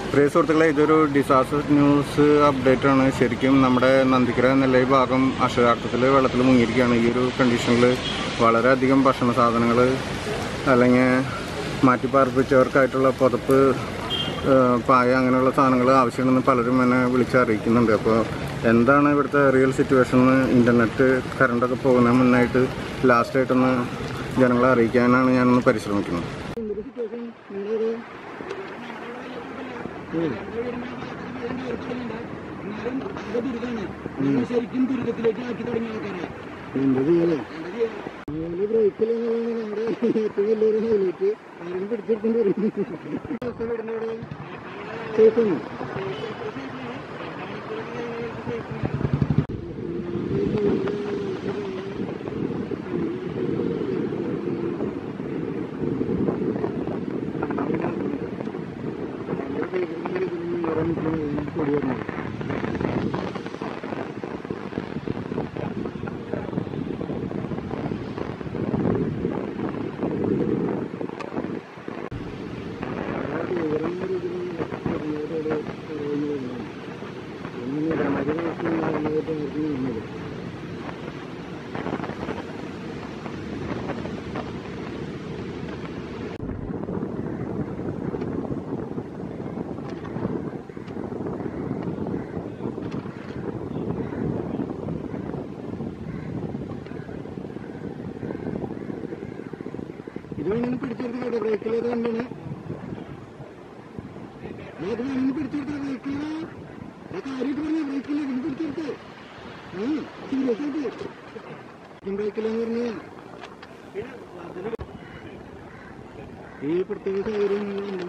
പ്രിയ സുഹൃത്തുക്കളെ ഇതൊരു disaster news update ആണ് ശരിക്കും നമ്മുടെ നന്ദിക്കര നെല്ലൈ ഭാഗം അക്ഷരാർത്ഥത്തിൽ വെള്ളത്തിൽ മുങ്ങിയിരിക്കുകയാണ് ഈ ഒരു കണ്ടീഷനിൽ വളരെയധികം ഭക്ഷണ സാധനങ്ങൾ അല്ലെങ്കിൽ മാറ്റിപ്പാർപ്പിച്ചവർക്കായിട്ടുള്ള പുതപ്പ് ഏഹ്, പായ അങ്ങനെയുള്ള സാധനങ്ങൾ ആവശ്യമുണ്ടെന്ന് പലരും എന്നെ വിളിച്ചറിയിക്കുന്നുണ്ട് അപ്പോൾ എന്താണ് ഇവിടുത്തെ റിയൽ സിറ്റുവേഷൻ എന്ന് ഇൻ്റർനെറ്റ് കറണ്ടൊക്കെ പോകുന്നതിന് മുന്നായിട്ട് ലാസ്റ്റായിട്ടൊന്ന് ജനങ്ങളെ അറിയിക്കാനാണ് ഞാനൊന്ന് പരിശ്രമിക്കുന്നത് ശരിക്കും ദുരിതത്തിലേക്ക് ആക്കി തുടങ്ങിയ ആൾക്കാരെ എന്താ ചെയ്യലേ ബ്രേക്കിൽ നമ്മുടെ ഏറ്റവും വലിയൊരു ഹൈലൈറ്റ് ആരും പിടിച്ചെടുക്കേണ്ടി വരും സേഫാണ് ഇത് വേണമെങ്കിൽ പിടിച്ചെടുത്ത് കേട്ടോ ബ്രേക്കിലേത് കണ്ടാണ് അത് വേണമെങ്കിൽ പിടിച്ചെടുത്ത ബ്രേക്കില് ആ കാര്യമായിട്ട് പറഞ്ഞ ബ്രേക്കില് ഇതിന് പിടിച്ചെടുത്ത് ആ സീരിയസ് ആയിട്ട് ബ്രേക്കിലെന്ന് പറഞ്ഞ ഈ പ്രത്യേക സാഹചര്യം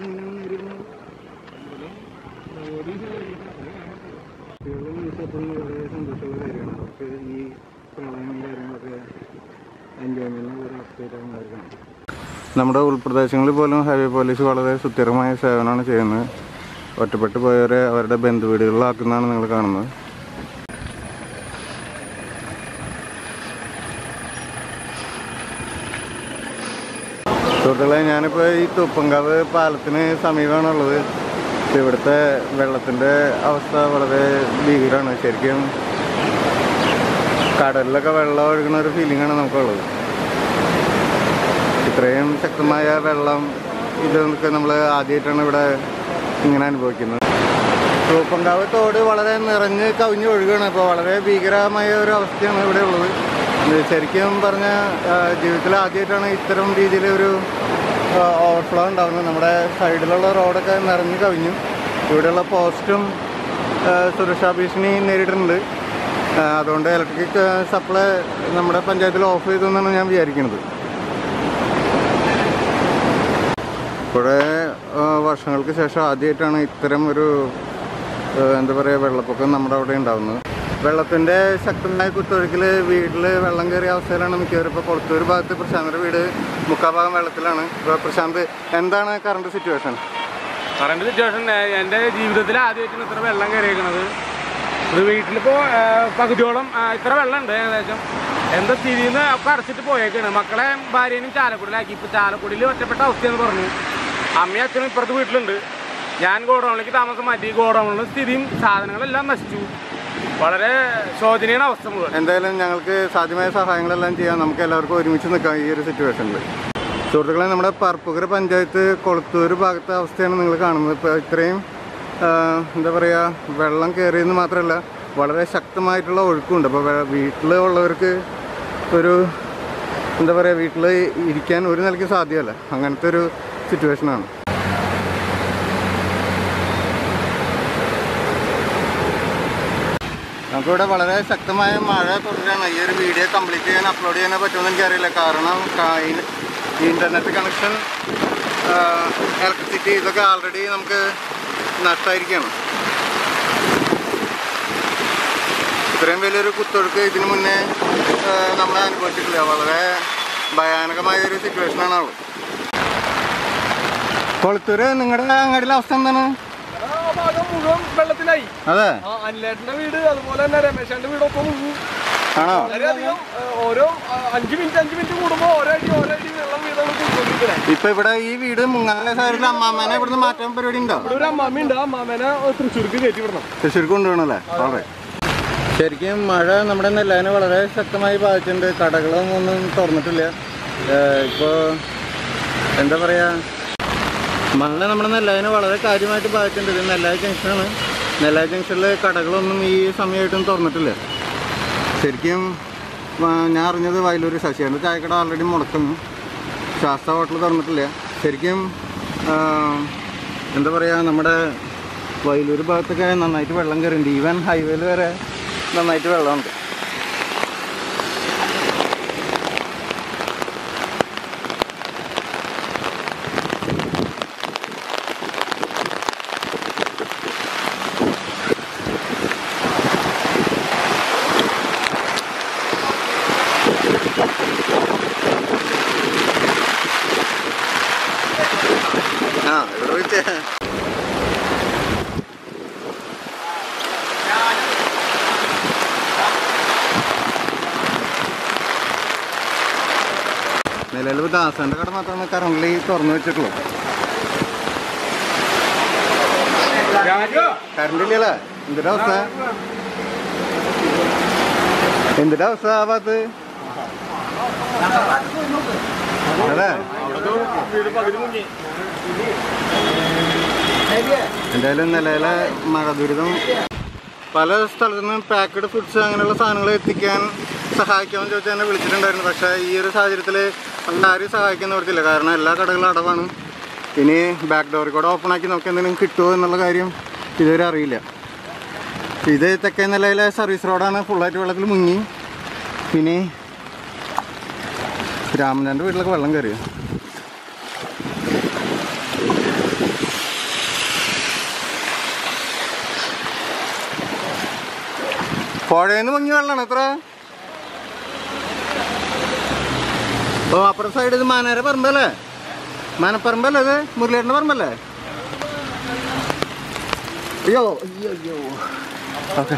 വളരെ സന്തോഷമുള്ള കാര്യമാണ് അവർക്ക് ഈ പ്രളയം കാര്യങ്ങളൊക്കെ എൻജോയ്മെന്റ് ഒരു അവസ്ഥയിലാണ് അവർ കാണുന്നത് നമ്മുടെ ഉൾപ്രദേശങ്ങളിൽ പോലും ഹൈവേ പോലീസ് വളരെ സുസ്ഥിരമായ സേവനമാണ് ചെയ്യുന്നത് ഒറ്റപ്പെട്ടു പോയവരെ അവരുടെ ബന്ധുവീടുകളിലാക്കുന്നതാണ് നിങ്ങൾ കാണുന്നത് സുഹൃത്തുക്കളെ ഞാനിപ്പോൾ ഈ തുപ്പങ്കാവ് പാലത്തിന് സമീപമാണുള്ളത് ഇവിടുത്തെ വെള്ളത്തിൻ്റെ അവസ്ഥ വളരെ ഭീകരമാണ് ശരിക്കും കടലിലൊക്കെ വെള്ളം ഒഴുകുന്ന ഒരു ഫീലിംഗാണ് നമുക്കുള്ളത് ഇത്രയും ശക്തമായ വെള്ളം ഇതൊക്കെ നമ്മൾ ആദ്യമായിട്ടാണ് ഇവിടെ ഇങ്ങനെ അനുഭവിക്കുന്നത് ചുവപ്പങ്കാവ് തോട് വളരെ നിറഞ്ഞ് കവിഞ്ഞ് ഒഴുകുകയാണ് ഇപ്പോൾ വളരെ ഭീകരമായ ഒരു അവസ്ഥയാണ് ഇവിടെ ഉള്ളത് ഇത് ശരിക്കും പറഞ്ഞ ജീവിതത്തിൽ ആദ്യമായിട്ടാണ് ഇത്തരം രീതിയിൽ ഒരു ഓവർഫ്ലോ ഉണ്ടാകുന്നത് നമ്മുടെ സൈഡിലുള്ള റോഡൊക്കെ നിറഞ്ഞ് കവിഞ്ഞു ഇവിടെയുള്ള പോസ്റ്റും ആ, സുരക്ഷാ ഭീഷണി നേരിടുന്നുണ്ട് ആ, അതുകൊണ്ട് ഇലക്ട്രിക് സപ്ലൈ നമ്മുടെ പഞ്ചായത്തിൽ ഓഫ് ചെയ്തു എന്നാണ് ഞാൻ വിചാരിക്കുന്നത് കുറേ ആ, വർഷങ്ങൾക്ക് ശേഷം ആദ്യമായിട്ടാണ് ഇത്തരം ഒരു ആ, എന്താ പറയുക വെള്ളപ്പൊക്കം നമ്മുടെ അവിടെ ഉണ്ടാകുന്നത് വെള്ളത്തിൻ്റെ ശക്തമായ കുത്തൊഴുക്കിൽ വീട്ടിൽ വെള്ളം കയറിയ അവസ്ഥയിലാണ് മിക്കവരും ഇപ്പോൾ കൊളത്തൂർ ഭാഗത്ത് പ്രശാന്തിൻ്റെ വീട് മുക്കാൽ ഭാഗം വെള്ളത്തിലാണ് ഇപ്പോൾ പ്രശാന്ത് എന്താണ് കറണ്ട് സിറ്റുവേഷൻ കറണ്ട് സിറ്റുവേഷൻ എൻ്റെ ജീവിതത്തിൽ ആദ്യമായിട്ടാണ് ഇത്ര വെള്ളം കയറിയേക്കണത് ഇത് വീട്ടിലിപ്പോൾ പകുതിയോളം ആ, ഇത്ര വെള്ളമുണ്ട് ഏകദേശം എന്താ സ്ഥിതിന്ന് ഒക്കെ അടച്ചിട്ട് പോയേക്കാണ് മക്കളെ ഭാര്യേനും ചാലക്കുടിയിലാക്കി ഇപ്പോൾ ചാലക്കുടിയിൽ ഒറ്റപ്പെട്ട അവസ്ഥയെന്ന് പറഞ്ഞു അമ്മയും അച്ഛനും ഇപ്പുറത്ത് വീട്ടിലുണ്ട് ഞാൻ ഗോഡൗണിലേക്ക് താമസം മാറ്റി ഗോഡൗണിലെ സ്ഥിതിയും സാധനങ്ങളെല്ലാം നശിച്ചു വളരെ ശോചനീയ അവസ്ഥ മുഴുവൻ എന്തായാലും ഞങ്ങൾക്ക് സാധ്യമായ സഹായങ്ങളെല്ലാം ചെയ്യാം നമുക്ക് എല്ലാവർക്കും ഒരുമിച്ച് നിൽക്കാം ഈ ഒരു സിറ്റുവേഷനിൽ സുഹൃത്തുക്കളെ നമ്മുടെ പറപ്പുകര പഞ്ചായത്ത് കൊളത്തൂർ ഭാഗത്തെ അവസ്ഥയാണ് നിങ്ങൾ കാണുന്നത് ഇപ്പോൾ ഇത്രയും ആ, എന്താ പറയുക വെള്ളം കയറിയെന്ന് മാത്രമല്ല വളരെ ശക്തമായിട്ടുള്ള ഒഴുക്കുണ്ട് അപ്പോൾ വീട്ടിൽ ഉള്ളവർക്ക് ഒരു എന്താ പറയുക വീട്ടിൽ ഇരിക്കാൻ ഒരു നിലയ്ക്ക് സാധ്യമല്ല അങ്ങനത്തെ ഒരു സിറ്റുവേഷനാണ് നമുക്കിവിടെ വളരെ ശക്തമായ മഴ തുടരുകയാണ് ഈ ഒരു വീഡിയോ കംപ്ലീറ്റ് ചെയ്യാൻ അപ്ലോഡ് ചെയ്യാൻ പറ്റുമെന്ന് എനിക്കറിയില്ല കാരണം കാ- ഈ ഇൻ്റർനെറ്റ് കണക്ഷൻ ഇലക്ട്രിസിറ്റി ഇതൊക്കെ ആൾറെഡി നമുക്ക് നഷ്ടമായിരിക്കുകയാണ് ഇത്രയും വലിയൊരു കുത്തൊഴുക്ക് ഇതിനു മുന്നേ ആ, നമ്മൾ അനുഭവിച്ചിട്ടില്ല വളരെ ഭയാനകമായ ഒരു സിറ്റുവേഷനാണ് അവൾ കൊളത്തൂര് നിങ്ങളുടെ അങ്ങടിയിലെ അവസ്ഥ എന്താണ് ഭാഗം മുഴുവൻ വെള്ളത്തിലായി അതെ അനിലേട്ടന്റെ വീട് അതുപോലെ തന്നെ രമേശന്റെ വീടൊക്കെ മുങ്ങി ആണോ വളരെയധികം ആ, ഓരോ ആ, അഞ്ച് മിനിറ്റ് അഞ്ച് മിനിറ്റ് കൂടുമ്പോൾ ഓരോ അടി ഓരോ അടി വെള്ളം വീതമാണ് കൂട്ടിക്കൊണ്ടിരിക്കണേ ഇപ്പൊ ഇവിടെ ഈ വീട് മുങ്ങാല സാരിൽ അമ്മാമേനെ ഇവിടുന്ന് മാറ്റാൻ പരിപാടി ഉണ്ടോ ഇവിടെ ഒരു അമ്മാമ്മ ഉണ്ട് ആ അമ്മാമ്മേനെ തൃശ്ശൂർക്ക് കയറ്റി വിടണം തൃശ്ശൂർക്ക് കൊണ്ടുപോകണല്ലേ അതെ ശരിക്കും മഴ നമ്മുടെ നെല്ലിനെ വളരെ ശക്തമായി ബാധിച്ചിട്ടുണ്ട് കടകളൊന്നും ഒന്നും തുറന്നിട്ടില്ല ഏഹ് ഇപ്പോ എന്താ പറയാ മഴ നമ്മുടെ നെല്ലായിനെ വളരെ കാര്യമായിട്ട് ബാധിച്ചിട്ടുണ്ട് ഇത് നെല്ലായ ജംഗ്ഷനാണ് നെല്ലായ ജംഗ്ഷനിൽ കടകളൊന്നും ഈ സമയമായിട്ടും തുറന്നിട്ടില്ല ശരിക്കും ആ, ഞാൻ അറിഞ്ഞത് വയലൂർ ശശിയുടെ ചായക്കട ആൾറെഡി മുടക്കുന്നു ശാസ്ത്ര ഹോട്ടൽ തുറന്നിട്ടില്ല ശരിക്കും ആ, എന്താ പറയുക നമ്മുടെ വയലൂർ ഭാഗത്തൊക്കെ നന്നായിട്ട് വെള്ളം കയറിയിട്ടുണ്ട് ഈവൻ ഹൈവേയിൽ വരെ നന്നായിട്ട് വെള്ളമുണ്ട് ആ ഇവിടെ വെച്ച് നിലവിൽ ദാസന്റെ കട മാത്രമാണ് കറണ്ടിൽ തുറന്നു വെച്ചിട്ടുള്ളൂ കറണ്ട് ഇല്ലല്ലേ എന്തിന്റെ അവസ്ഥ എന്തിന്റെ അവസ്ഥ ആ ഭാഗത്ത് അല്ലേ എന്തായാലും നിലവിലെ മഴ ദുരിതം പല സ്ഥലത്തു നിന്നും പാക്കഡ് ഫുഡ്സ് അങ്ങനെയുള്ള സാധനങ്ങൾ എത്തിക്കാൻ സഹായിക്കാമെന്ന് ചോദിച്ചാൽ എന്നെ വിളിച്ചിട്ടുണ്ടായിരുന്നു പക്ഷേ ഈ ഒരു സാഹചര്യത്തിൽ ആരും സഹായിക്കാൻ നിവർത്തില്ല കാരണം എല്ലാ കടകളും അടവാണ് ഇനി ബാക്ക് ഡോറിൽ കൂടെ ഓപ്പൺ ആക്കി നമുക്ക് എന്തെങ്കിലും കിട്ടുമോ എന്നുള്ള കാര്യം ഇതുവരെ അറിയില്ല ഇത് തെക്കേ നിലയിലെ സർവീസ് റോഡാണ് ഫുള്ളായിട്ട് വെള്ളത്തിൽ മുങ്ങി ഇനി രാമചന്ദ്രൻ്റെ വീട്ടിലൊക്കെ വെള്ളം കയറിയോ പുഴയിന്ന് മുങ്ങി വെള്ളമാണ് എത്ര ഓ അപ്പുറത്തെ സൈഡ് ഇത് മാനേര പറമ്പല്ലേ മാനപ്പറമ്പല്ലേ ഇത് മുരളിയേട്ടൻ്റെ പറമ്പല്ലേ അയ്യോ അയ്യോ അയ്യോ ഓക്കെ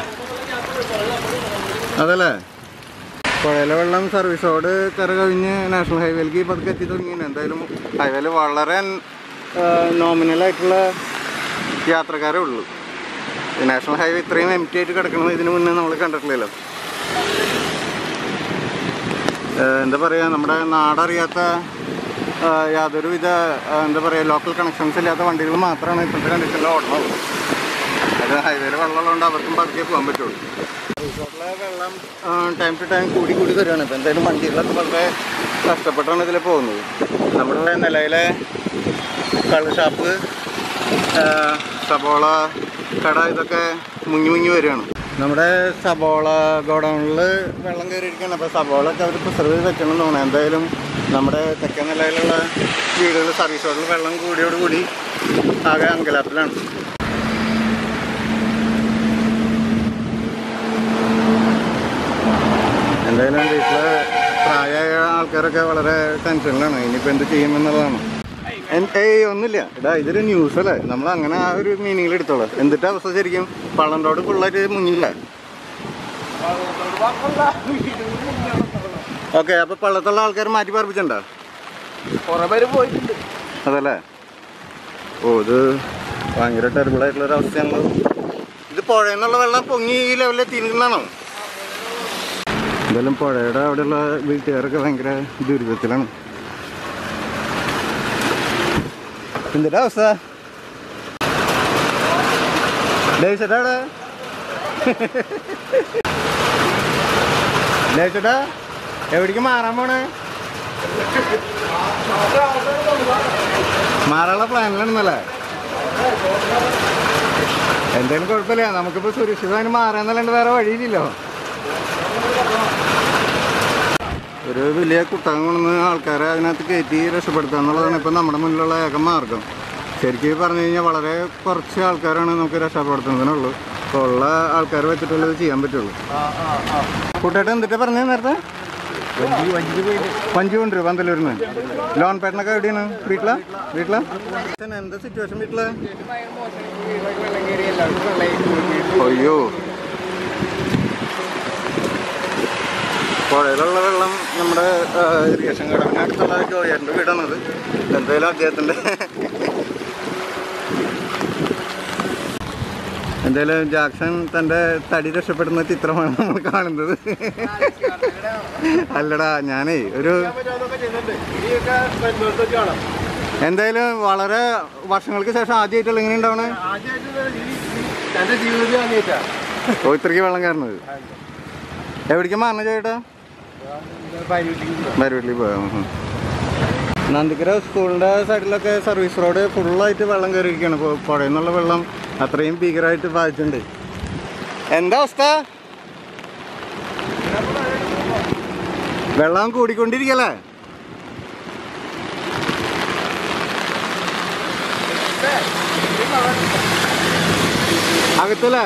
അതല്ലേ പുഴയിലെ വെള്ളം സർവീസ് റോഡ് കര കഴിഞ്ഞ് നാഷണൽ ഹൈവേയിലേക്ക് പതുക്കെ എത്തി തുടങ്ങിയിട്ടുണ്ട് എന്തായാലും ഹൈവേയിൽ വളരെ നോമിനലായിട്ടുള്ള യാത്രക്കാരേ ഉള്ളൂ ഈ നാഷണൽ ഹൈവേ ഇത്രയും എം ടി ആയിട്ട് കിടക്കുന്നത് ഇതിനു മുന്നേ നമ്മൾ കണ്ടിട്ടില്ലല്ലോ ഏഹ് എന്താ പറയുക നമ്മുടെ നാടറിയാത്ത ഏഹ് യാതൊരുവിധ ഏഹ് എന്താ പറയുക ലോക്കൽ കണക്ഷൻസ് ഇല്ലാത്ത വണ്ടികൾ മാത്രമാണ് ഇപ്പോഴത്തെ കണ്ടീഷനിൽ ഓടണത് അത് ഹൈവേയിൽ വെള്ളമുള്ളതുകൊണ്ട് അവർക്കും പതുക്കെ പോകാൻ പറ്റുള്ളൂ റിസോർട്ടിലെ വെള്ളം ടൈം ടു ടൈം കൂടി കൂടി വരികയാണ് ഇപ്പം എന്തായാലും വണ്ടികളൊക്കെ വളരെ കഷ്ടപ്പെട്ടാണ് ഇതിൽ പോകുന്നത് നമ്മുടെ നിലയിലെ കള്ള് ഷാപ്പ് സബോള കട ഇതൊക്കെ മുങ്ങി മുങ്ങി വരികയാണ് നമ്മുടെ സബോള ഗോഡൗണിൽ വെള്ളം കയറിയിരിക്കുകയാണ് അപ്പോൾ സബോള ഒക്കെ അവർ പ്രിസർവ് ചെയ്ത് വെക്കണം എന്ന് തോന്നുന്നു എന്തായാലും നമ്മുടെ തെക്കൻ നിലയിലുള്ള വീടുകൾ സർവീസ് റോഡിൽ വെള്ളം കൂടിയോടുകൂടി ആകെ അങ്കലാപ്പിലാണ് എന്തായാലും വീട്ടിൽ പ്രായമായ ആൾക്കാരൊക്കെ വളരെ ടെൻഷനിലാണ് ഇനിയിപ്പോൾ എന്ത് ചെയ്യുമെന്നുള്ളതാണ് എൻ- ഏയ് ഒന്നുമില്ല ഇടാ ഇതൊരു ന്യൂസ് അല്ലേ നമ്മൾ അങ്ങനെ ആ ഒരു മീനിങ്ങിൽ എടുത്തോളാം എന്നിട്ട് അവസ്ഥ ശരിക്കും പള്ളം റോഡ് ഫുള്ളായിട്ട് മുങ്ങില്ല ഓക്കെ അപ്പോൾ പള്ളത്തുള്ള ആൾക്കാർ മാറ്റി പറപ്പിച്ചിട്ടുണ്ടോ കുറെ പേര് പോയിട്ടുണ്ട് അതല്ലേ ഓ ഇത് ഭയങ്കര ടെറിബിൾ ആയിട്ടുള്ള ഒരു അവസ്ഥയാണല്ലോ ഇത് പുഴയിൽ നിന്നുള്ള വെള്ളം പൊങ്ങി ഈ ലെവലിൽ എത്തിയിരുന്നാണോ എന്തായാലും പുഴയുടെ അവിടെയുള്ള വീട്ടുകാരൊക്കെ ഭയങ്കര ദുരിതത്തിലാണ് എന്തിന്റെ അവസ്ഥ ലേച്ചേട്ടാ അവിടെ ലേച്ചേട്ടാ എവിടേക്ക് മാറാൻ പോണേ മാറാനുള്ള പ്ലാനിലാണെന്നല്ലേ എന്തായാലും കുഴപ്പമില്ല നമുക്കിപ്പോൾ സുരക്ഷിതമായി മാറാന്നല്ലാണ്ട് വേറെ വഴിയില്ലല്ലോ ഒരു വലിയ കുട്ടകം കൊണ്ടുവന്ന് ആൾക്കാരെ അതിനകത്ത് കയറ്റി രക്ഷപ്പെടുത്തുക എന്നുള്ളതാണ് ഇപ്പം നമ്മുടെ മുന്നിലുള്ള ഏക മാർഗം ശരിക്കും പറഞ്ഞു കഴിഞ്ഞാൽ വളരെ കുറച്ച് ആൾക്കാരാണ് നമുക്ക് രക്ഷപ്പെടുത്തുന്നതിനുള്ളൂ അപ്പോൾ ഉള്ള ആൾക്കാർ വെച്ചിട്ടുള്ളത് ചെയ്യാൻ പറ്റുള്ളൂ കൂട്ടായിട്ട് എന്തിട്ടാ പറഞ്ഞത് നേരത്തെ വഞ്ചി കൊണ്ടുവരും പന്തലൂരിന്ന് ലോൺ പേട്ടനൊക്കെ എവിടെയാണ് വീട്ടിലാ വീട്ടിലാ എന്താ സിറ്റുവേഷൻ വീട്ടില് അയ്യോ പുഴയിലുള്ള വെള്ളം നമ്മുടെ ഇറിഗേഷൻ കടവിനടുത്തുള്ള ജോയറിൻ്റെ വീടാണത് എന്തായാലും അദ്ദേഹത്തിൻ്റെ എന്തായാലും ജാക്സൺ തൻ്റെ തടി രക്ഷപ്പെടുന്ന ചിത്രമാണ് നമ്മൾ കാണുന്നത് അല്ലടാ ഞാനേ ഒരു എന്തായാലും വളരെ വർഷങ്ങൾക്ക് ശേഷം ആദ്യമായിട്ടുള്ള എങ്ങനെ ഉണ്ടാവണേ എന്റെ ജീവിതത്തിൽ വാങ്ങിയിട്ടാ ഓ ഇത്രയ്ക്ക് വെള്ളം കയറുന്നത് എവിടേക്ക് മാറണ ചേട്ടാ മരുവീട്ടിൽ പോയാ നന്ദിക്കര സ്കൂളിൻ്റെ സൈഡിലൊക്കെ സർവീസ് റോഡ് ഫുള്ളായിട്ട് വെള്ളം കയറിയിരിക്കുകയാണ് ഇപ്പോൾ പുഴയിൽ നിന്നുള്ള വെള്ളം അത്രയും ഭീകരമായിട്ട് ബാധിച്ചിട്ടുണ്ട് എന്താ അവസ്ഥ വെള്ളം കൂടിക്കൊണ്ടിരിക്കല്ലേ അകത്തല്ലേ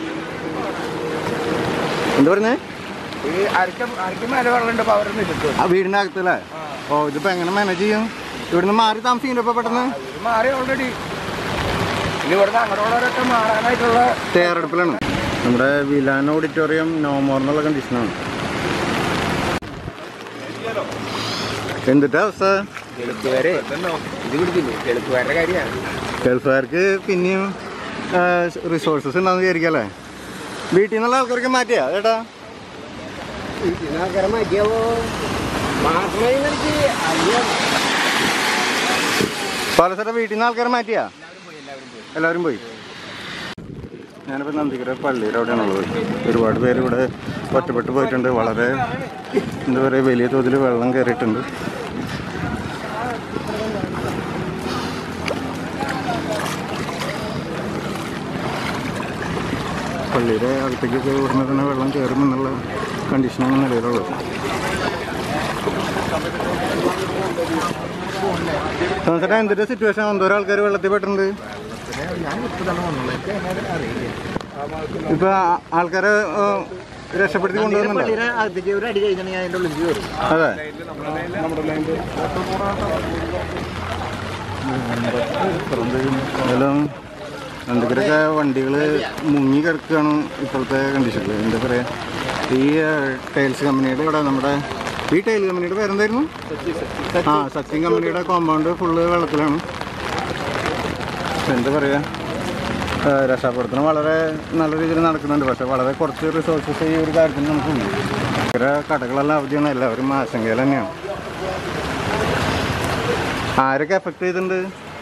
എന്താ പറഞ്ഞേ ഈ അരക്കം അരക്കം മേലെ വെള്ളമുണ്ട് അപ്പൊ അവരൊന്നും ഇല്ലല്ലോ ആ വീടിൻ്റെ അകത്തല്ലേ ഓ ഇതിപ്പോൾ എങ്ങനെ മാനേജ് ചെയ്യും ഇവിടുന്ന് മാറി താമസിക്കുന്നുണ്ട് ഇപ്പോൾ പെട്ടെന്ന് ഇത് മാറി ഓൾറെഡി ഇനി ഇവിടുന്ന് അങ്ങോട്ടുള്ളവരൊക്കെ മാറാനായിട്ടുള്ള തയ്യാറെടുപ്പിലാണ് നമ്മുടെ വിലാൻ ഓഡിറ്റോറിയം നോമോർ എന്നുള്ള കണ്ടീഷനാണ് എന്തിട്ടാ അവസ്ഥ എളുപ്പവരെ ഇത് പിടിക്കില്ലേ എളുപ്പവരുടെ കാര്യമാണ് ഗൾഫുകാർക്ക് പിന്നെയും റിസോഴ്സസ് ഉണ്ടാകുന്ന വിചാരിക്കല്ലേ വീട്ടിൽ നിന്നുള്ള ആൾക്കാർക്ക് മാറ്റിയാ ചേട്ടാ ഇതിനകരം മാറ്റിയാവോ മാസമായിട്ട് അറിയാം പാലസര വീട്ടിൽ നിന്ന് ആൾക്കാരെ മാറ്റിയാ എല്ലാവരും പോയി ഞാനിപ്പോൾ നന്ദിക്കര പള്ളിയുടെ അവിടെയാണുള്ളത് ഒരുപാട് പേര് ഇവിടെ ഒറ്റപ്പെട്ട് പോയിട്ടുണ്ട് വളരെ എന്താ പറയുക വലിയ തോതിൽ വെള്ളം കയറിയിട്ടുണ്ട് പള്ളിയുടെ അകത്തേക്കൊക്കെ ഉടനെ തന്നെ വെള്ളം കയറുമെന്നുള്ള കണ്ടീഷനാണ് നിലവിലുള്ളത് തോമസേട്ടാ എന്തിന്റെ സിറ്റുവേഷൻ എന്തോരം ആൾക്കാർ വെള്ളത്തിൽ പെട്ടിട്ടുണ്ട് ഇപ്പൊ ആ- ആൾക്കാരെ ഏ, രക്ഷപ്പെടുത്തി കൊണ്ടുവന്നുണ്ടോ അകത്തേക്ക് ഒരു അടി കഴിഞ്ഞാൽ ഞാൻ അതിൻ്റെ ഉള്ളിൽ കയറും അതെ എന്തായാലും എന്തൊക്കെയൊക്കെ വണ്ടികൾ മുങ്ങി കിടക്കുകയാണ് ഇപ്പോഴത്തെ കണ്ടീഷനിൽ എന്താ പറയുക ഈ ടൈൽസ് കമ്പനിയുടെ ഇവിടെ നമ്മുടെ ഈ ടൈൽ കമ്പനിയുടെ പേരെന്തായിരുന്നു ആ സച്ചിൻ കമ്പനിയുടെ കോമ്പൗണ്ട് ഫുള്ള് വെള്ളത്തിലാണ് എന്താ പറയുക രക്ഷാപ്രവർത്തനം വളരെ നല്ല രീതിയിൽ നടക്കുന്നുണ്ട് പക്ഷെ വളരെ കുറച്ച് റിസോഴ്സസ് ഈ ഒരു കാര്യത്തിന് നമുക്കുണ്ട് ഭയങ്കര കടകളെല്ലാം അവധിയാണ് എല്ലാവരും ആശങ്കയിൽ തന്നെയാണ് ആരൊക്കെ എഫക്ട് ചെയ്തിട്ടുണ്ട്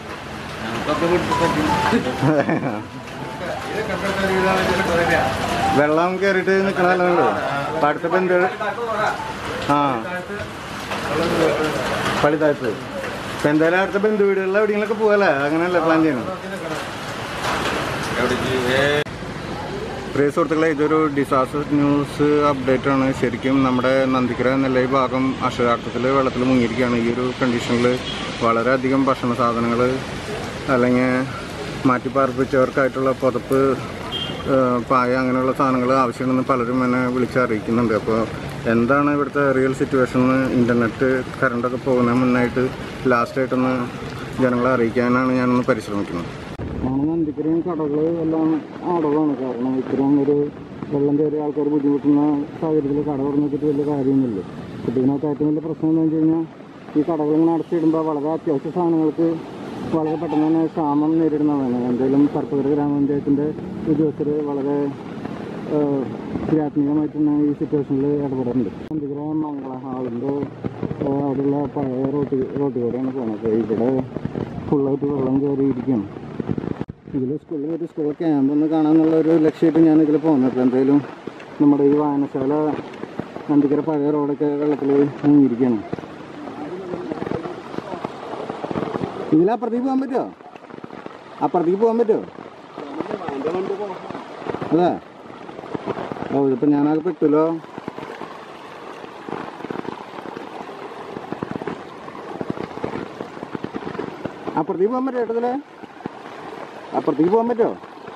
വെള്ളം കയറിയിട്ട് നിൽക്കണല്ലോ അപ്പം അടുത്ത ബന്ധു ആ പളിതാഴത്ത് ഇപ്പം എന്തായാലും അടുത്ത ബന്ധു വീടുകളിൽ എവിടെയെങ്കിലൊക്കെ പോകല്ലേ അങ്ങനെയല്ലേ പ്ലാൻ ചെയ്യണം പ്രിയ സുഹൃത്തുക്കളെ ഇതൊരു ഡിസാസ്റ്റർ ന്യൂസ് അപ്ഡേറ്റ് ആണ് ശരിക്കും നമ്മുടെ നന്ദിക്കര നെല്ലൈ ഭാഗം അക്ഷരാർത്ഥത്തിൽ വെള്ളത്തിൽ മുങ്ങിയിരിക്കുകയാണ് ഈ ഒരു കണ്ടീഷനിൽ വളരെയധികം ഭക്ഷണ സാധനങ്ങൾ അല്ലെങ്കിൽ മാറ്റിപ്പാർപ്പിച്ചവർക്കായിട്ടുള്ള പുതപ്പ് ആ, പായ അങ്ങനെയുള്ള സാധനങ്ങൾ ആവശ്യമുണ്ടെന്ന് പലരും എന്നെ വിളിച്ച് അറിയിക്കുന്നുണ്ട് അപ്പോൾ എന്താണ് ഇവിടുത്തെ റിയൽ സിറ്റുവേഷൻ എന്ന് ഇൻ്റർനെറ്റ് കറണ്ടൊക്കെ പോകുന്നതിന് മുന്നായിട്ട് ലാസ്റ്റായിട്ടൊന്ന് ജനങ്ങളെ അറിയിക്കാനാണ് ഞാനൊന്ന് പരിശ്രമിക്കുന്നത് നന്ദിക്കരയും കടകൾ എല്ലാം അടവാണ് കാരണം ഇത്രയും ഒരു വെള്ളം കയറിയ ആൾക്കാർ ബുദ്ധിമുട്ടുന്ന സാഹചര്യത്തിൽ കട തുറന്നിട്ട് വലിയ കാര്യമൊന്നുമില്ല ഇപ്പം ഇതിനകത്ത് ഏറ്റവും വലിയ പ്രശ്നം എന്ന് വെച്ച് കഴിഞ്ഞാൽ ഈ കടകൾ ഇങ്ങനെ അടച്ചിടുമ്പോൾ വളരെ അത്യാവശ്യ സാധനങ്ങൾക്ക് വളരെ പെട്ടെന്ന് തന്നെ ക്ഷാമം നേരിടുന്നതാണ് എന്തായാലും സർപ്പകര ഗ്രാമപഞ്ചായത്തിൻ്റെ ഉദ്യോഗസ്ഥർ വളരെ ഏഹ്, ക്രിയാത്മകമായിട്ട് തന്നെ ഈ സിറ്റുവേഷനിൽ ഇടപെടുന്നുണ്ട് നന്ദിക്കര മംഗള ഹാളിൻ്റെ അവിടെയുള്ള പഴയ റോട്ട് റോട്ട് കൂടെയാണ് പോകുന്നത് അപ്പോൾ ഇവിടെ ഫുള്ളായിട്ട് വെള്ളം കയറിയിരിക്കുകയാണ് ഇതിൽ സ്കൂളിൽ ഒരു സ്കൂൾ ക്യാമ്പ് ഒന്ന് കാണാമെന്നുള്ള ഒരു ലക്ഷ്യമായിട്ട് ഞാൻ ഇതിൽ പോകുന്നത് എന്തായാലും നമ്മുടെ ഈ വായനശാല നന്ദിക്കര പഴയ റോഡൊക്കെ വെള്ളത്തിൽ മുങ്ങിയിരിക്കുകയാണ് ഇതിലപ്പുറത്തേക്ക് പോകാൻ പറ്റുമോ അപ്പുറത്തേക്ക് പോകാൻ പറ്റുമോ അതെ ഓ ഇതിപ്പോൾ ഞാനത് പെട്ടല്ലോ അപ്പുറത്തേക്ക് പോകാൻ പറ്റുമോ ഏട്ടത്തിലെ അപ്പുറത്തേക്ക് പോകാൻ പറ്റുമോ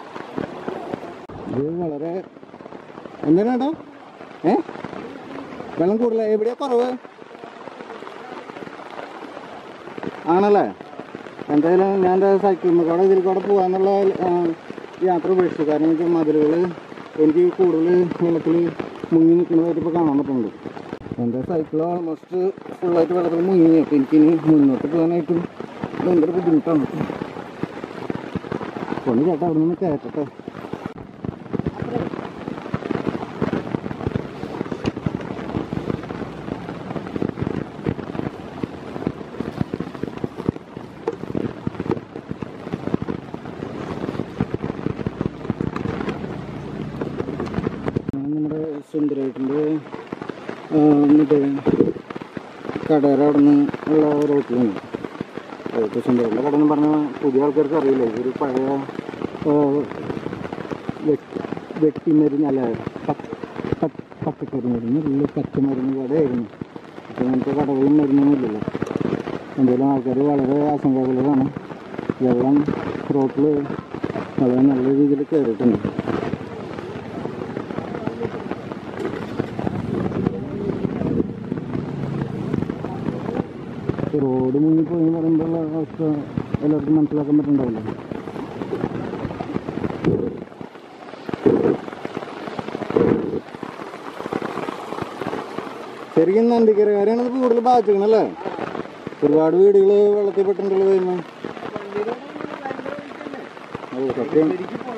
ഇത് വളരെ എന്താണ് ഏട്ടാ ഏ വെള്ളം കൂടുതല എവിടെയാ കുറവ് ആണല്ലേ എന്തായാലും ഞാൻ എൻ്റെ സൈക്കിളിൽ കൂടെ ഇതിൽ കൂടെ പോകാന്നുള്ള ആ, യാത്ര ഉപേക്ഷിച്ചു കാരണം വെച്ചാൽ മതിലുകൾ എനിക്ക് കൂടുതൽ വെള്ളത്തിൽ മുങ്ങി നിൽക്കുന്നതായിട്ട് ഇപ്പോൾ കാണാൻ പറ്റുന്നുണ്ട് എൻ്റെ സൈക്കിൾ ഓൾമോസ്റ്റ് ഫുള്ളായിട്ട് വെള്ളത്തിൽ മുങ്ങി അപ്പോൾ എനിക്കിനി മുന്നോട്ട് പോകാനായിട്ടും ഭയങ്കര ബുദ്ധിമുട്ടാണ് പൊണ്ണി ചേട്ടാ അവിടെ നിന്ന് കയറ്റട്ടെ ഞാൻ നമ്മുടെ സുന്ദരേട്ടിൻ്റെ മറ്റേ കടയുടെ അവിടെ നിന്ന് ഉള്ള റോട്ടിലാണ് ഇപ്പോൾ സുന്ദരേട്ടിൻ്റെ കട എന്ന് പറഞ്ഞാൽ പുതിയ ആൾക്കാർക്ക് അറിയില്ല ഇതൊരു പഴയ ആ, വെട്ടി- വെട്ടിമരുന്ന് അല്ല പ- പ- പച്ചക്കറി മരുന്ന് ഉള്ള പച്ചമരുന്ന് കടയായിരുന്നു അപ്പോൾ നമുക്ക് കടകളും മരുന്നൊന്നും ഇല്ലല്ലോ എന്തെങ്കിലും ആൾക്കാർ വളരെ ആശങ്കാകുലരാണ് വെള്ളം റോട്ടിൽ വളരെ നല്ല രീതിയിൽ കയറിയിട്ടുണ്ട് റോഡ് മുങ്ങിപ്പോയി എന്ന് പറയുമ്പോൾ അവസ്ഥ എല്ലാവർക്കും മനസ്സിലാക്കാൻ പറ്റുന്നുണ്ടാവില്ല ശരിക്കും നന്ദിക്കരകാരെയാണ് ഇത് കൂടുതൽ ബാധിച്ചിരിക്കണല്ലേ ഒരുപാട് വീടുകൾ വെള്ളത്തിൽ പെട്ടിട്ടുള്ള കഴിയുമ്പോൾ ഓ സത്യം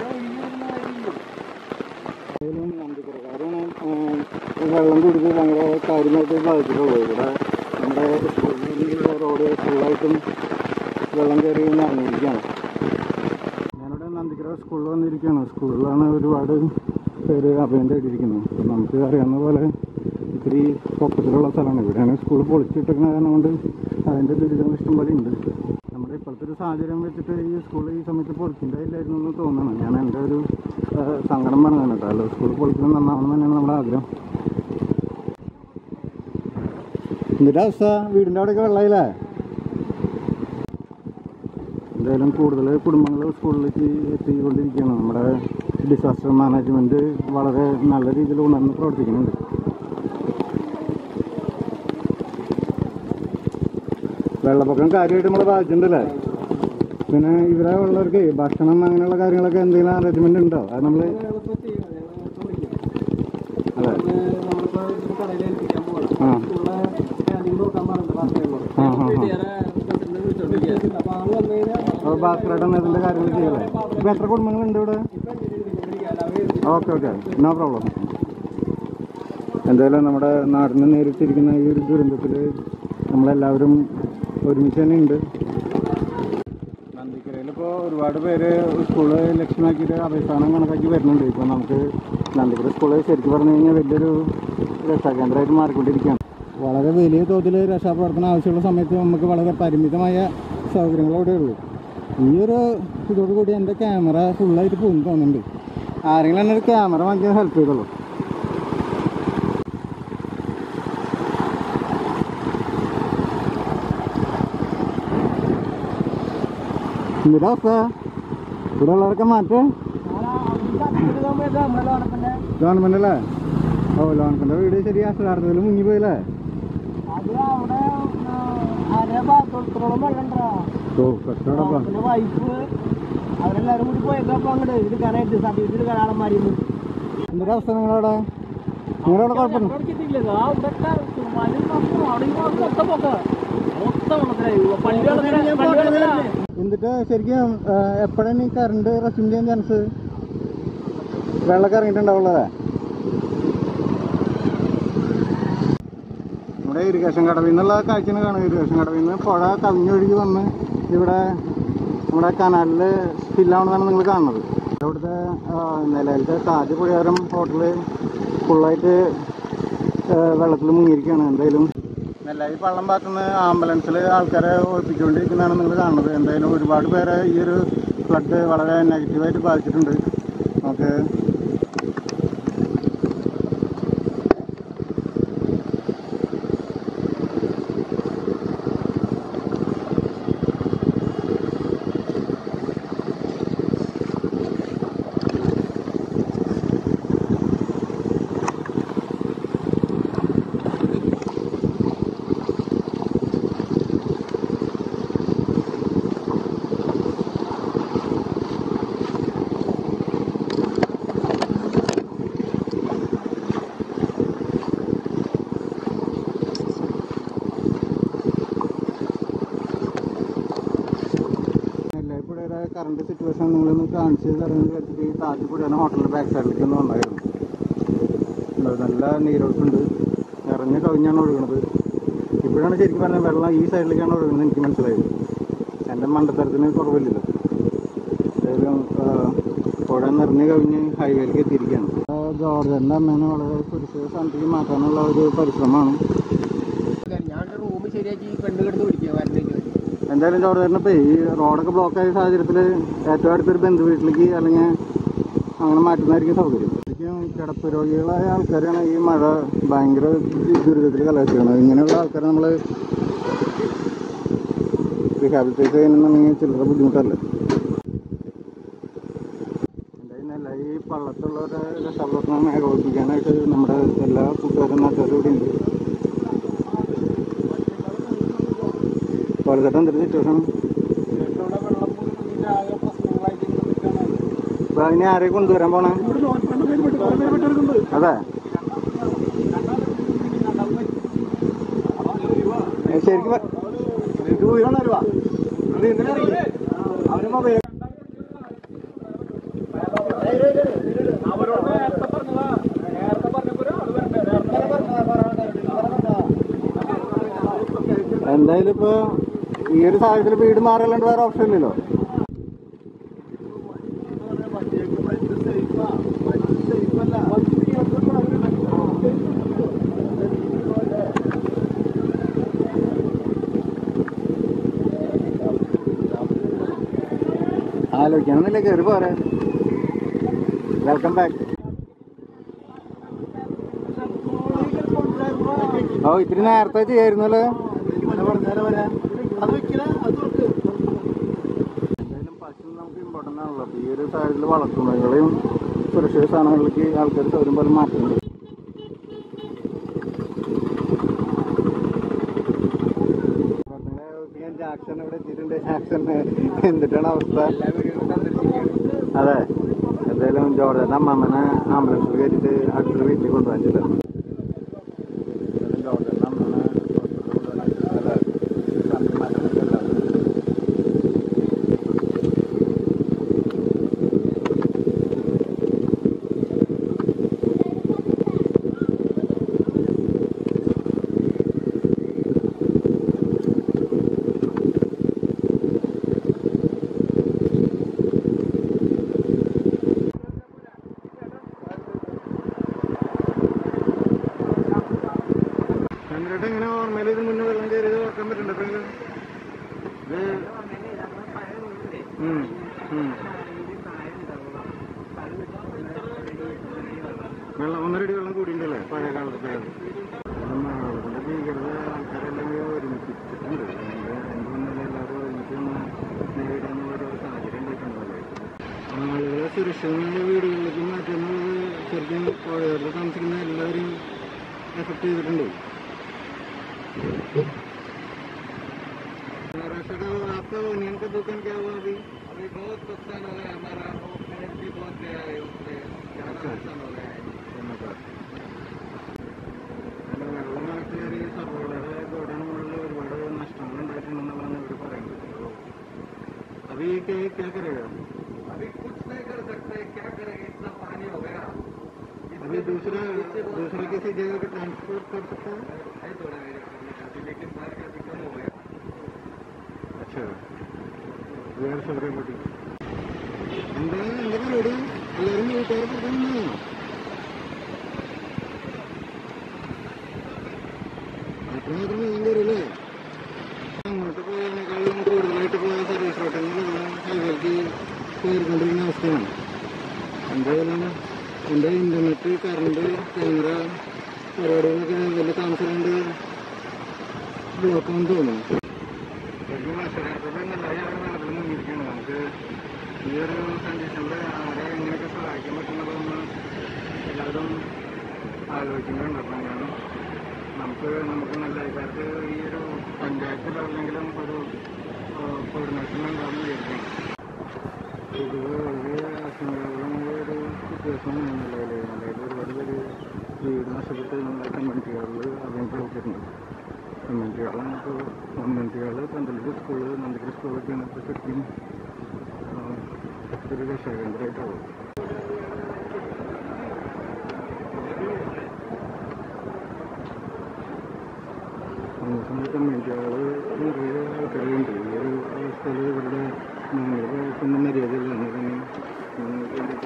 ഏതായാലും നന്ദിക്കരക്കാരാണ് ആ, ഈ വെള്ളം കുടിച്ച് ഭയങ്കര കാര്യമായിട്ട് ബാധിച്ചിട്ടുള്ളത് ഇവിടെ നമ്മുടെ സ്കൂളിൽ റോഡ് ഫുള്ളായിട്ടും വെള്ളം കയറി നിറഞ്ഞിരിക്കുകയാണ് ഞാനിവിടെ നന്ദിക്കര സ്കൂളിൽ വന്നിരിക്കുകയാണ് സ്കൂളിലാണ് ഒരുപാട് പേര് അഭയം തേടിയിരിക്കുന്നത് അപ്പം നമുക്ക് അറിയാവുന്ന പോലെ ഇത്തിരി പൊക്കത്തിലുള്ള സ്ഥലമാണ് ഇവിടെയാണ് സ്കൂൾ പൊളിച്ചിട്ടിരിക്കുന്ന കാരണം കൊണ്ട് അതിൻ്റെ ദുരിതങ്ങൾ ഇഷ്ടം പോലെ ഉണ്ട് നമ്മുടെ ഇപ്പോഴത്തെ ഒരു സാഹചര്യം വെച്ചിട്ട് ഈ സ്കൂൾ ഈ സമയത്ത് പൊളിക്കണ്ടായില്ലായിരുന്നു എന്ന് തോന്നണം ഞാൻ എൻ്റെ ഒരു ആ, സങ്കടം പറഞ്ഞതാണ് കേട്ടോ അല്ല സ്കൂൾ പൊളിക്കുന്നത് നന്നാവണം തന്നെയാണ് നമ്മുടെ ആഗ്രഹം എന്നിട്ട് അവസ്ഥ വീടിൻ്റെ അവിടെയൊക്കെ വെള്ളമായില്ലേ എന്തായാലും കൂടുതൽ കുടുംബങ്ങൾ സ്കൂളിലേക്ക് എത്തിക്കൊണ്ടിരിക്കുകയാണ് നമ്മുടെ ഡിസാസ്റ്റർ മാനേജ്മെൻറ്റ് വളരെ നല്ല രീതിയിൽ ഉണർന്ന് പ്രവർത്തിക്കുന്നുണ്ട് വെള്ളപ്പൊക്കം കാര്യമായിട്ട് നമ്മളെ ബാധിച്ചിട്ടുണ്ടല്ലേ പിന്നെ ഇവിടെ ഉള്ളവർക്ക് ഭക്ഷണം അങ്ങനെയുള്ള കാര്യങ്ങളൊക്കെ എന്തെങ്കിലും അറേഞ്ച്മെന്റ് ഉണ്ടോ അത് നമ്മൾ അതെ ആ ആ ആ ആ അപ്പോൾ ഭാസ്കരേട്ടൻ ഇതിൻ്റെ കാര്യങ്ങൾ ചെയ്യല്ലേ ഇപ്പം എത്ര കുടുംബങ്ങളുണ്ട് ഇവിടെ ഓക്കെ ഓക്കെ നോ പ്രോബ്ലം എന്തായാലും നമ്മുടെ നാടിനെ നേരിട്ടിരിക്കുന്ന ഈ ഒരു ദുരന്തത്തിൽ നമ്മളെല്ലാവരും ഒരുമിച്ച് തന്നെ ഉണ്ട് നന്ദിക്കരയിൽ ഇപ്പോൾ ഒരുപാട് പേര് സ്കൂള് ലക്ഷ്യമാക്കിയിട്ട് അഭിസ്ഥാനം കണക്കാക്കി വരുന്നുണ്ട് ഇപ്പോൾ നമുക്ക് നന്ദിക്കര സ്കൂള് ശരിക്കും പറഞ്ഞു കഴിഞ്ഞാൽ വലിയൊരു രക്ഷാകേന്ദ്രമായിട്ട് മാറിക്കൊണ്ടിരിക്കുകയാണ് വളരെ വലിയ തോതിൽ രക്ഷാപ്രവർത്തനം ആവശ്യമുള്ള സമയത്ത് നമുക്ക് വളരെ പരിമിതമായ സൗകര്യങ്ങൾ അവിടെ ഉള്ളൂ ഈ ഒരു ഇതോടുകൂടി എൻ്റെ ക്യാമറ ഫുള്ളായിട്ട് പോകുന്നു തോന്നുന്നുണ്ട് ആരെങ്കിലും എന്നെ ഒരു ക്യാമറ വാങ്ങിക്കാൻ ഹെൽപ്പ് ചെയ്തോളൂ എന്നിട്ട് അവസ്ഥ ഇവിടെ ഉള്ളവരൊക്കെ മാറ്റേ ഗവൺമെന്റ് അല്ലേ ഓ ഗവൺമെന്റ് വീട് ശരി അക്ഷരാർത്ഥത്തിൽ മുങ്ങി പോയില്ലേ അത് അവിടെ അര ഭാഗത്തോളം വെള്ളണ്ടാ ഓ കഷ്ടപ്പാടാ പിന്നെ വൈഫ് അവരെല്ലാരും കൂടി പോയേക്കപ്പോ അങ്ങോട്ട് എടുക്കാനായിട്ട് സർട്ടിഫിക്കറ്റ് എടുക്കാനാളന്മാരിന്ന് എന്തൊരു അവസ്ഥ നിങ്ങളവിടെ നിങ്ങളവിടെ കുഴപ്പമില്ല എന്നിട്ട് ശരിക്കും എപ്പോഴാണ് ഈ കറണ്ട് റെസ്യൂം ചെയ്യാൻ ചാൻസ് വെള്ളമൊക്കെ ഇറങ്ങിയിട്ടുണ്ടാവുള്ളതേ നമ്മുടെ ഇറിഗേഷൻ കടവിൽ നിന്നുള്ള കാഴ്ചയാണ് കാണുന്നത് ഇറിഗേഷൻ കടവിൽ നിന്ന് പുഴ കവിഞ്ഞൊഴുകി വന്ന് ഇവിടെ നമ്മുടെ കനാലിൽ ഫില്ലാവണമെന്നാണ് നിങ്ങൾ കാണുന്നത് ഇവിടുത്തെ ആ, നിലവിലത്തെ താജ് പുഴയോരം ഹോട്ടല് ഫുള്ളായിട്ട് വെള്ളത്തിൽ മുങ്ങിയിരിക്കുകയാണ് എന്തായാലും നെല്ലായി പള്ളം ഭാഗത്തുനിന്ന് ആംബുലൻസിൽ ആൾക്കാരെ ഒഴിപ്പിച്ചുകൊണ്ടിരിക്കുന്നതാണ് നിങ്ങൾ കാണുന്നത് എന്തായാലും ഒരുപാട് പേരെ ഈ ഒരു ഫ്ലഡ് വളരെ നെഗറ്റീവായിട്ട് ബാധിച്ചിട്ടുണ്ട് നമുക്ക് കാണിച്ച് തരുന്നത് വെച്ചിട്ട് ഈ താഴത്തിൽ കൂടിയാണ് ഹോട്ടലിൻ്റെ ബാക്ക് സൈഡിലേക്ക് ഒന്ന് വന്നായിരുന്നു ഉണ്ട്. നല്ല നീരൊഴുക്കുണ്ട് നിറഞ്ഞ് കവിഞ്ഞാണ് ഒഴുകുന്നത് ഇപ്പോഴാണ് ശരിക്കും പറഞ്ഞാൽ വെള്ളം ഈ സൈഡിലേക്കാണ് ഒഴുകുന്നത് എനിക്ക് മനസ്സിലായത് എൻ്റെ മണ്ടത്തരത്തിന് കുറവില്ലല്ലോ ഏതായാലും ആ, പുഴ നിറഞ്ഞ് കവിഞ്ഞ് ഹൈവേയിലേക്ക് എത്തിയിരിക്കുകയാണ് ആ, ജോർജൻ്റെ അമ്മേനെ വളരെ സുരക്ഷിത സ്ഥാനത്തേക്ക് മാറ്റാനുള്ള ഒരു പരിശ്രമമാണ് ഞാൻ റൂം ശരിയാക്കി പെണ്ണ് കിടന്ന് പിടിക്കുക വരണ്ടേക്ക് എന്തായാലും ജോർജേട്ടൻ ഇപ്പോൾ ഈ റോഡൊക്കെ ബ്ലോക്ക് ആയ സാഹചര്യത്തിൽ ഏറ്റവും അടുത്തൊരു ബന്ധു വീട്ടിലേക്ക് അല്ലെങ്കിൽ അങ്ങനെ മാറ്റുന്നതായിരിക്കും സൗകര്യം ശരിക്കും കിടപ്പ് രോഗികളായ ആൾക്കാരാണ് ഈ മഴ ഭയങ്കര ദുരിതത്തിൽ കലാശിക്കുന്നത് ഇങ്ങനെയുള്ള ആൾക്കാരെ നമ്മൾ റീഹാബിലിറ്റേറ്റ് ചെയ്യുന്നുണ്ടെങ്കിൽ ചില്ലറ ബുദ്ധിമുട്ടല്ല എന്തായിരുന്നല്ല ഈ പള്ളത്തുള്ളവരെ രക്ഷാപ്രവർത്തനം ഏകോപിപ്പിക്കാനായിട്ട് നമ്മുടെ എല്ലാ കൂട്ടുകാരും നാട്ടുകാരും ഇവിടെ ഉണ്ട് കൊല്ലത്ത് എന്തൊരു സിറ്റുവേഷൻ അപ്പൊ അതിനെ ആരെ കൊണ്ടുവരാൻ പോണേ അതെ ഏ, ശരിക്കും പ- എന്തായാലും ഇപ്പൊ ഈ ഒരു സാഹചര്യത്തിൽ വീട് മാറിയല്ലാണ്ട് വേറെ ഓപ്ഷൻ ഇല്ലല്ലോ ആലോചിക്കണമെന്നില്ല കയറി പോരെ വെൽക്കം ബാക്ക് ഓ ഇത്തിരി നേരത്തെ ചെയ്യായിരുന്നല്ലോ എന്തായാലും പശു നമുക്ക് ഇമ്പോർട്ടൻ്റ് ആണല്ലോ അപ്പൊ ഈ ഒരു സാഹചര്യത്തിൽ വളർത്തുന്നതികളെയും സുരക്ഷിത സ്ഥാനങ്ങളിലേക്ക് ആൾക്കാർ സൗകര്യം പോലെ മാറ്റുന്നുണ്ട് ഞാൻ ജാക്സൺ ഇവിടെ എത്തിയിട്ടുണ്ട് ജാക്സൺ എന്തിട്ടാണ് അവസ്ഥ അതെ എന്തായാലും ജോർജൻ അമ്മമ്മനെ ആംബുലൻസിൽ കയറ്റിട്ട് അടുത്തൊരു വീട്ടിൽ കൊണ്ടുപോകാൻ ചില്ല ജോർജൻ അമ്മനെ ചന്ദ്രേട്ടൻ എങ്ങനെ ഓർമ്മയിൽ ഇത് മുന്നേ വെള്ളം കയറിയത് ഓർക്കാൻ പറ്റുന്നുണ്ട് എപ്പോഴെങ്കിലും ഇത് ഉം, ഉം. വെള്ളം ഒന്നരടി വെള്ളം കൂടിയിട്ടുണ്ടല്ലേ പഴയ കാലത്ത് മഴവെള്ളത്തിന്റെ ഭീകരത ആൾക്കാരെല്ലാം കൂടി ഒരുമിപ്പിച്ചിട്ടുണ്ട് അതിന്റെ അതിന്റെ മുന്നിൽ എല്ലാവരും ഒരുമിച്ച് നിന്ന് നേരിടാനുള്ള ഒരു സാഹചര്യം ഉണ്ടായിട്ടുണ്ടല്ലേ ആളുകളെ സുരക്ഷിതമായ വീടുകളിലേക്ക് മാറ്റുന്നത് ശരിക്കും പുഴയോരത്ത് താമസിക്കുന്ന എല്ലാവരും എഫക്ട് ചെയ്തിട്ടുണ്ട് महाराष्ट्र का आपका यूनियन का दुकान क्या हुआ अभी अभी बहुत नुकसान हो गया हमारा पेड़ भी बहुत गया है उससे ज़्यादा नुकसान हो गया है വെള്ളമായിട്ട് കയറി സർവ്വയുടെ ഗോഡൗണുകളിൽ ഒരുപാട് നഷ്ടങ്ങൾ ഉണ്ടായിട്ടുണ്ടെന്നുള്ളതാണ് ഇവർ പറയുന്നത് അപ്പൊ ഈ കേ ക്യാ കരേगा अभी कुछ नहीं कर सकते क्या करेंगे इतना पानी हो गया अभी दूसरा दूसरा किसी जगह का ट्रांसपोर्ट कर सकता है है थोड़ा मेरे करने का भी, लेकिन बाहर का भी कम हो गया अच्छा വേറെ സെലിബ്രിറ്റി എന്താ എന്താ പരിപാടി എല്ലാവരും വീട്ടുകാരെ പറഞ്ഞാണോ അത്രമാത്രം മീൻ കയറില്ലേ അങ്ങോട്ട് പോയതിനേക്കാളും കൂടുതലായിട്ട് പോയ സർവീസ് റോട്ടിൽ നിന്ന് ഹൈവേക്ക് കയറിക്കൊണ്ടിരിക്കുന്ന അവസ്ഥയാണ് എന്തായാലും എൻ്റെ ഇൻ്റർനെറ്റ് കറണ്ട് ക്യാമറ പരിപാടികളൊക്കെ വലിയ താമസിക്കാണ്ട് ബ്ലോക്കാന്ന് തോന്നുന്നു ശരിക്കും മത്സരാർത്ഥത്തിൽ എല്ലാവരും വെള്ളത്തിൽ മുങ്ങിയിരിക്കുകയാണ് നമുക്ക് ഈ ഒരു കണ്ടീഷനിൽ അവരെ എങ്ങനെയൊക്കെ സഹായിക്കാൻ പറ്റുന്നതെന്ന് എല്ലാവരും ആലോചിക്കുന്നുണ്ട് അപ്പം ഞാൻ നമുക്ക് നമുക്ക് നല്ല ഇക്കാലത്ത് ഈ ഒരു പഞ്ചായത്ത് ലെവലിലെങ്കിലും ഒരു കോർഡിനേഷൻ ഉണ്ടാകുമെന്ന് വിചാരിക്കണം ഇത് വളരെ ആശങ്കകളുള്ള ഒരു സിറ്റുവേഷനാണ് നിലവിൽ നിലവിൽ ഒരുപാട് പേര് വീട് നഷ്ടപ്പെട്ട് നമ്മുടെ കമ്മ്യൂണിറ്റികളിൽ അധികം പ്രവർത്തിച്ചിട്ടുണ്ട് കമ്മ്യൂണിറ്റികളും ഇപ്പോൾ കമ്മ്യൂണിറ്റികൾ പന്തലൂർ സ്കൂള് നന്ദിഗിരി സ്കൂളൊക്കെയാണ് ഇപ്പോൾ ശരിക്കും വല്ലാത്തൊരു രക്ഷാകേന്ദ്രമായിട്ടുള്ളത് കമ്മ്യൂണിറ്റികൾ നിറയെ ആൾക്കാരുണ്ട് ഈ ഒരു അവസ്ഥയിൽ ഇവരുടെ ഞങ്ങളുടെ ഭാഗത്തുനിന്ന് മര്യാദയില്ല എന്ന് തന്നെ ഞങ്ങൾക്ക് വേണ്ടിയിട്ട്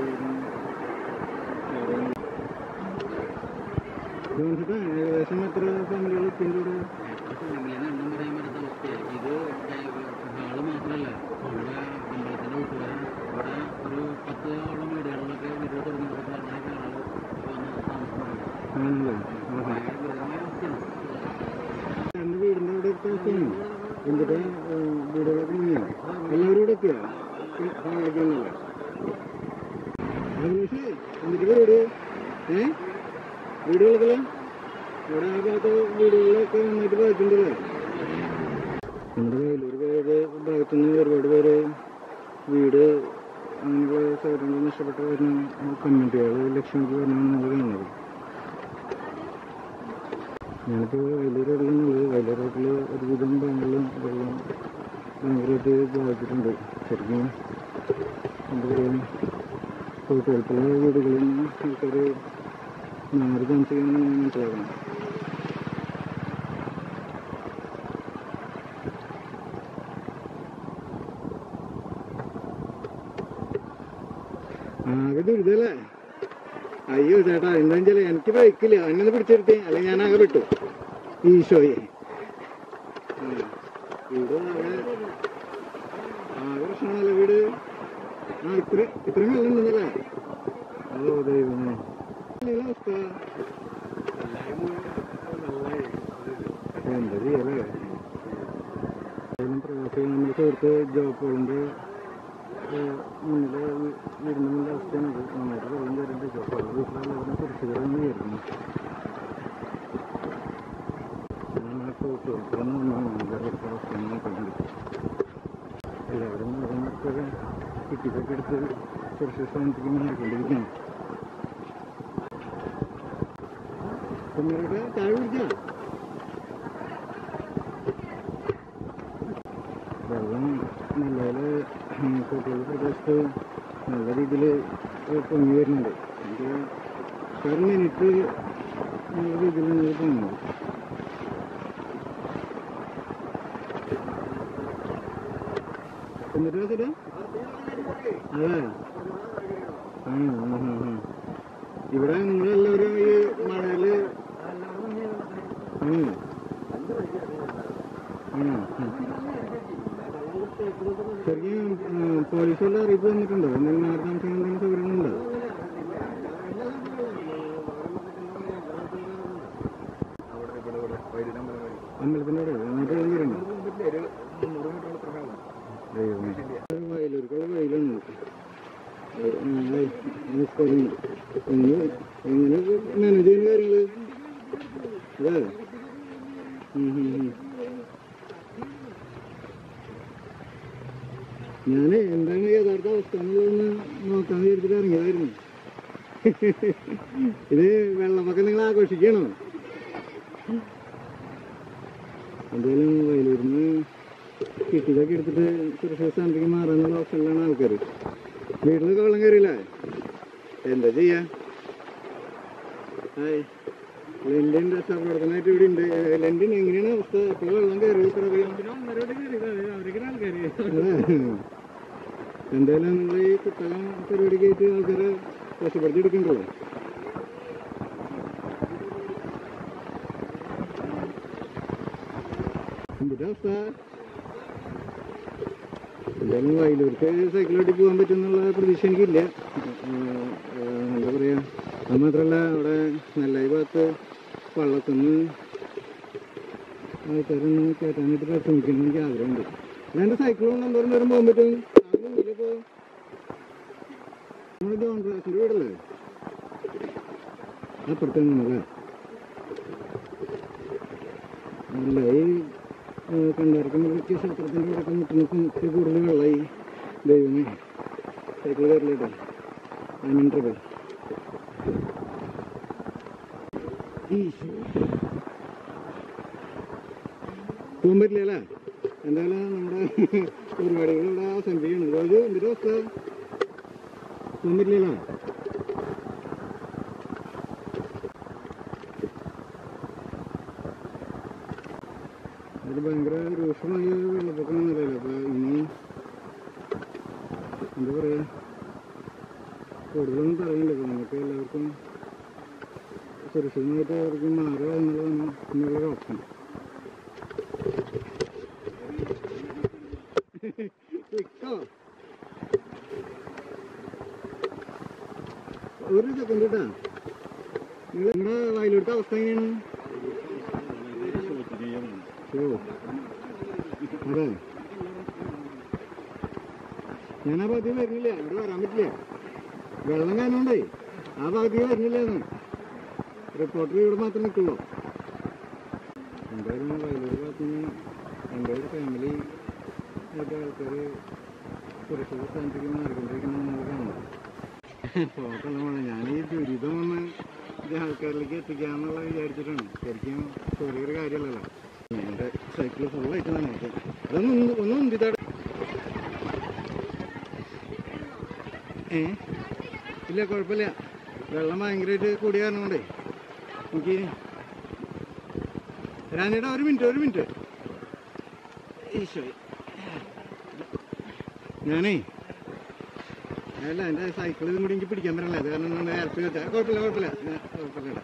ജോൺസിട്ടാ ഏകദേശം എത്ര ഫാമിലികൾ ഇപ്പം ഇവിടെ ഫാമിലിനെ എണ്ണം പറയാൻ പറ്റാത്ത അവസ്ഥയാണ് ഇത് ഹാള് മാത്രമല്ല ഇവിടെ അമ്പലത്തിന്റെ വീട്ടുകാരൻ ഇവിടെ ഒരു പത്തോളം വീടുകളിലൊക്കെ വീട് തുറന്നിട്ട് അങ്ങനെയൊക്കെ ആള് വന്ന് താമസിക്കുന്നുണ്ട് ആണല്ലേ ആഹാ. ഭയങ്കര ഗുരുതരമായ അവസ്ഥയാണ് എൻ്റെ വീടിൻ്റെ അവിടെ ഒക്കെ അവസ്ഥയാണ് എന്നിട്ട് വീടുകളൊക്കെ മുങ്ങിയോ എല്ലാവരും ഇവിടെ എത്തിയോ സഹായിക്കുന്നില്ല അഭിലാഷേ എന്നിട്ട് വീട് ഏ വീടുകളൊക്കെ ഇവിടെ ആ ഭാഗത്ത് വീടുകളിലൊക്കെ നന്നായിട്ട് ബാധിച്ചിട്ടുണ്ടല്ലേ നമ്മുടെ വേലൂർ പേര് ഭാഗത്തുനിന്ന് ഒരുപാട് പേര് വീട് അങ്ങനെയുള്ള സൗകര്യങ്ങൾ നഷ്ടപ്പെട്ട് വരുന്ന കമ്മ്യൂണിറ്റികൾ ലക്ഷ്യമിട്ട് വരുന്നതാണ് നമ്മൾ കാണുന്നത് ഞാനിപ്പോൾ വയലൂർ റോഡിലാണുള്ളത് വയലൂർ റോഡിൽ ഒരുവിധം ഭാഗങ്ങളിലും വെള്ളം ഭയങ്കരമായിട്ട് ബാധിച്ചിട്ടുണ്ട് ശരിക്കും എന്താ പറയുക തൊട്ടുകൾക്കുള്ള വീടുകളിൽ നിന്ന് ആൾക്കാർ മാറി താമസിക്കണമെന്ന് മനസ്സിലാക്കണം ആകെ ദുരിതല്ലേ അയ്യോ ചേട്ടാ എന്താ വെച്ചാൽ എനിക്ക് ബൈക്കില്ല എന്നെ പിടിച്ചെടുത്തേ അല്ലെങ്കിൽ ഞാൻ ആകെ വിട്ടു ഈശോയെ ആ, വീട് ആകെ ആകെ പ്രശ്നമാണല്ലോ വീട് ആ ഇത്ര ഇത്രയും വെള്ളം ഉണ്ടെന്നല്ലേ ഓ ദൈവമേ ഇല്ല അവസ്ഥ എന്താ ചെയ്യല്ലേ ഏതായാലും പ്രവാസികൾ നമ്മുടെ സുഹൃത്ത് ജോപ്പോളിൻ്റെ മുന്നിലെ വീടിൻ്റെ മുന്നിലെ അവസ്ഥയാണ് ഇത് നന്നായിട്ട് വെള്ളം കയറിയിട്ട് ജോപ്പോളിൻ്റെ വീട്ടിലെല്ലാവരും സുരക്ഷിതരാണെന്ന് വിചാരിക്കുന്നു നമ്മളെ സുഹൃത്തുക്കളൊന്നും ഭയങ്കര അവസ്ഥയാണ് നോക്കുന്നത് എല്ലാവരും മൃഗങ്ങളൊക്കെ കുട്ടിക്കൊക്കെ എടുത്ത് സുരക്ഷിത സ്ഥാനത്തേക്ക് മാറിക്കൊണ്ടിരിക്കുകയാണ് കുഞ്ഞിയുടെ ചായ കുടിച്ചോ വെള്ളം നല്ലപോലെ കുട്ടികളുടെ പ്രദേശത്ത് നല്ല രീതിയിൽ പൊങ്ങി വരുന്നുണ്ട് എനിക്ക് പെർ മിനിറ്റ് നല്ല രീതിയിൽ നമ്മൾ പോകുന്നുണ്ട് എന്നിട്ട് വെച്ചിട്ട് അതെ ആ ആ, ആ, ആ. ഇവിടെ നിങ്ങളെല്ലാവരും ഈ മഴയില് ഉം. ആണോ? ഉം. ശരിക്കും ഉം, പോലീസ് വല്ല അറിയിപ്പ് തന്നിട്ടുണ്ടോ എന്തെങ്കിലും മാറി താമസിക്കാൻ എന്തെങ്കിലും സൗകര്യങ്ങളുണ്ടോ അമ്പലത്തിന്റെ അവിടെ എന്നിട്ട് വരുന്നുണ്ടോ ദൈവമേ. വയലൂർക്കുള്ള വയലാണ് നമസ്കാരം എങ്ങനെ എങ്ങനെ മാനേജ് ചെയ്യുന്ന കാര്യങ്ങള് അതെ ഉം, ഉം, ഉം. ഞാന് എന്താണ് യഥാർത്ഥ അവസ്ഥ എന്നുള്ളതൊന്ന് നോക്കാൻ വിചാരിച്ചിട്ട് ഇറങ്ങിയതായിരുന്നു ഇത് വെള്ളമൊക്കെ നിങ്ങൾ ആഘോഷിക്കണോ എന്തായാലും വയലൂരിന്ന് കിട്ടിയതൊക്കെ എടുത്തിട്ട് സുരക്ഷിത സ്ഥാനത്തേക്ക് മാറാനുള്ള ഓപ്ഷനിലാണ് ആൾക്കാർ വീട്ടിലൊക്കെ വെള്ളം കയറിയില്ലേ എന്താ ചെയ്യാ ഹായ് ലണ്ടൻ രക്ഷാപ്രവർത്തനമായിട്ട് ഇവിടെ ഉണ്ട് ലണ്ടൻ എങ്ങനെയാണ് അവസ്ഥ എപ്പോഴും വെള്ളം കയറി എന്തായാലും നിങ്ങൾ ഈ കുത്തകം പരിപാടിക്ക് ആയിട്ട് ആൾക്കാരെ രക്ഷപ്പെടുത്തി എടുക്കണ്ടല്ലോ എന്തിന്റെ അവസ്ഥ എന്തായാലും വയലൂർക്ക് സൈക്കിളോട്ടി പോകാൻ പറ്റുമെന്നുള്ള പ്രതീക്ഷ എനിക്കില്ല ഏഹ്, ഏഹ്, എന്താ പറയാ അത് മാത്രമല്ല അവിടെ നെല്ലായി ഭാഗത്ത് വള്ളത്തുനിന്ന് ആൾക്കാരൊന്ന് കയറ്റാനായിട്ട് പരിശ്രമിക്കണം എനിക്ക് ആഗ്രഹമുണ്ട് ഞാൻ സൈക്കിൾ കൊണ്ട് എന്തോരം നേരം പോകാൻ പറ്റും അതിലിപ്പോ നമ്മുടെ ജോൺ ബ്രാസിന്റെ വീടല്ലേ അപ്പുറത്തെ അല്ലേ അല്ല ഈ കണ്ടാർക്കും ക്ഷേത്രത്തിൻ്റെ ഇവിടെ മുട്ടുന്ന കൂടുതൽ വെള്ളമായി ദൈവമേ സൈക്കിൾ കയറില്ലേട്ടോ ഐ മീൻ ട്രബിൾ ഈശോ പോകാൻ പറ്റില്ല അല്ലേ എന്തായാലും നമ്മുടെ പരിപാടികൾ ഇവിടെ അവസാനിപ്പിക്കണം റോജു എന്തൊരു അവസ്ഥ വന്നില്ലല്ലോ ഇത് ഭയങ്കര രൂക്ഷമായ വെള്ളപ്പൊക്കം നിലയില്ല അപ്പൊ ഇനി എന്താ പറയാ കൂടുതലൊന്നും പറയില്ല ഇപ്പൊ നമുക്ക് എല്ലാവർക്കും സുരക്ഷിതമായിട്ട് അവർക്ക് മാറുക എന്നുള്ളതാണ് ഇനിയുള്ള ഓപ്ഷൻ ഇക്കോ ഒരു സെക്കൻഡ് കേട്ടാ നിങ്ങളുടെ വയലൂരത്തെ അവസ്ഥ എങ്ങനെയാണ് ഓ അതെ ഞാൻ ആ ഭാഗത്തേക്ക് വരുന്നില്ല ഇവിടെ വരാൻ പറ്റില്ല വെള്ളം കാരണോണ്ടേ ആ ഭാഗത്തേക്ക് വരുന്നില്ല എന്ന് റിപ്പോർട്ടർ ഇവിടെ മാത്രം നിൽക്കുള്ളൂ എന്തായാലും വയലൂർ ഭാഗത്ത് നിന്ന് എൻ്റെ ഒരു ഫാമിലി ആയിട്ട് ആൾക്കാർ സുരക്ഷിത സ്ഥാനത്തേക്ക് മാറിക്കൊണ്ടിരിക്കുന്നത് നമ്മൾ കാണാം പോക്കല്ല മോളെ ഞാൻ ഈ ദുരിതം ഒന്ന് ഇത് ആൾക്കാരിലേക്ക് എത്തിക്കാന്നുള്ള വിചാരിച്ചിട്ടാണ് ശരിക്കും ചെറിയൊരു കാര്യമല്ലല്ലോ എൻ്റെ സൈക്കിൾ ഫുള്ളായിട്ട് നന്നായിട്ട് അതൊന്നും ഒന്ന് ഒന്ന് ഉന്തിത്താട് ഏ ഇല്ല കുഴപ്പമില്ല വെള്ളം ഭയങ്കരമായിട്ട് കൂടിയ കാരണം കൊണ്ടേ എനിക്ക് രാജേട്ടാ ഒരു മിനിറ്റ് ഒരു മിനിറ്റ് ഈശോ ഞാനേ അല്ല എൻ്റെ സൈക്കിൾ ഇതും കൂടി എനിക്ക് പിടിക്കാൻ പറ്റില്ല അത് കാരണം ഒന്ന് ഹെൽപ്പ് ചെയ്താൽ കുഴപ്പമില്ല കുഴപ്പമില്ല ഞാൻ കുഴപ്പമില്ല